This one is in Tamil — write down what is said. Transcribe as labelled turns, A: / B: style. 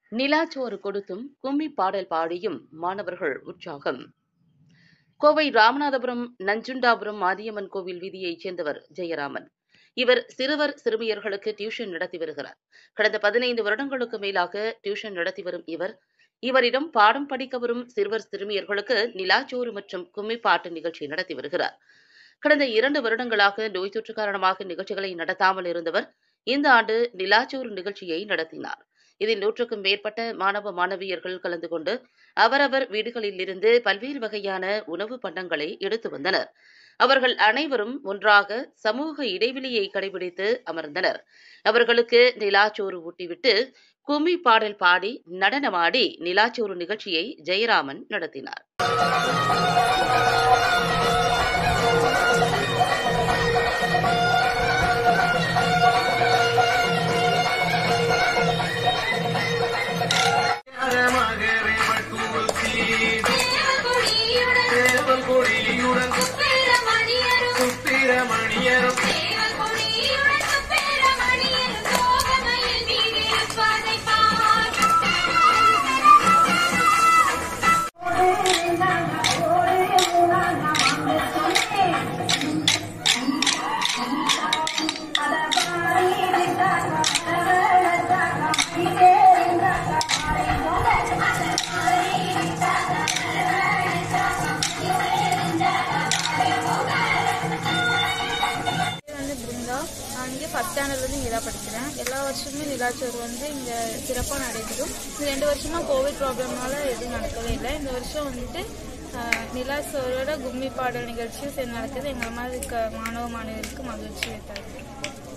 A: நிலாச்சோறு கொடுத்தும் கும்மி பாடல் பாடியும் மாணவர்கள் உற்சாகம் கோவை ராமநாதபுரம் நஞ்சுண்டாபுரம் மாரியம்மன் கோவில் வீதியைச் சேர்ந்தவர் ஜெயராமன் இவர் சிறுவர் சிறுமியர்களுக்கு டியூஷன் நடத்தி வருகிறார் கடந்த பதினைந்து வருடங்களுக்கு மேலாக டியூஷன் நடத்தி வரும் இவர் இவரிடம் பாடம் படிக்க வரும் சிறுவர் சிறுமியர்களுக்கு நிலாச்சோறு மற்றும் கும்மி பாட்டு நிகழ்ச்சி நடத்தி வருகிறார் கடந்த இரண்டு வருடங்களாக நோய் தொற்று காரணமாக நிகழ்ச்சிகளை நடத்தாமல் இருந்தவர் இந்த ஆண்டு நிலாச்சோறு நிகழ்ச்சியை நடத்தினார் இதில் நூற்றுக்கும் மேற்பட்ட மாணவ மாணவியர்கள் கலந்து கொண்டு அவரவர் வீடுகளில் இருந்து பல்வேறு வகையான உணவு பண்டங்களை எடுத்து வந்தனர் அவர்கள் அனைவரும் ஒன்றாக சமூக இடைவெளியை கடைபிடித்து அமர்ந்தனர் அவர்களுக்கு நிலாச்சோறு ஊட்டிவிட்டு கும்மி பாடல் பாடி நடனமாடி நிலாச்சோறு நிகழ்ச்சியை ஜெயராமன் நடத்தினார்
B: மகரே வட்டூசி தேவல் கொடியுடன் சுப்பிரமணியரும்
C: பேர் வந்து பிருந்தா நான் இங்கே ஃபஸ்ட் ஸ்டாண்டர்ட்லேருந்து இங்கே தான் படிக்கிறேன் எல்லா வருஷமுமே நிலாச்சோறு வந்து இங்கே சிறப்பாக நடைபெறும் இந்த ரெண்டு வருஷமாக கோவிட் ப்ராப்ளம்னால எதுவும் நடக்கவே இல்லை இந்த வருஷம் வந்துட்டு ஆஹ், நிலாச்சோரோட கும்மி பாடல் நிகழ்ச்சியும் சேர்ந்து நடக்குது எங்கள் மாதிரி இருக்க மாணவ மாணவியருக்கு மகிழ்ச்சி ஏற்றாது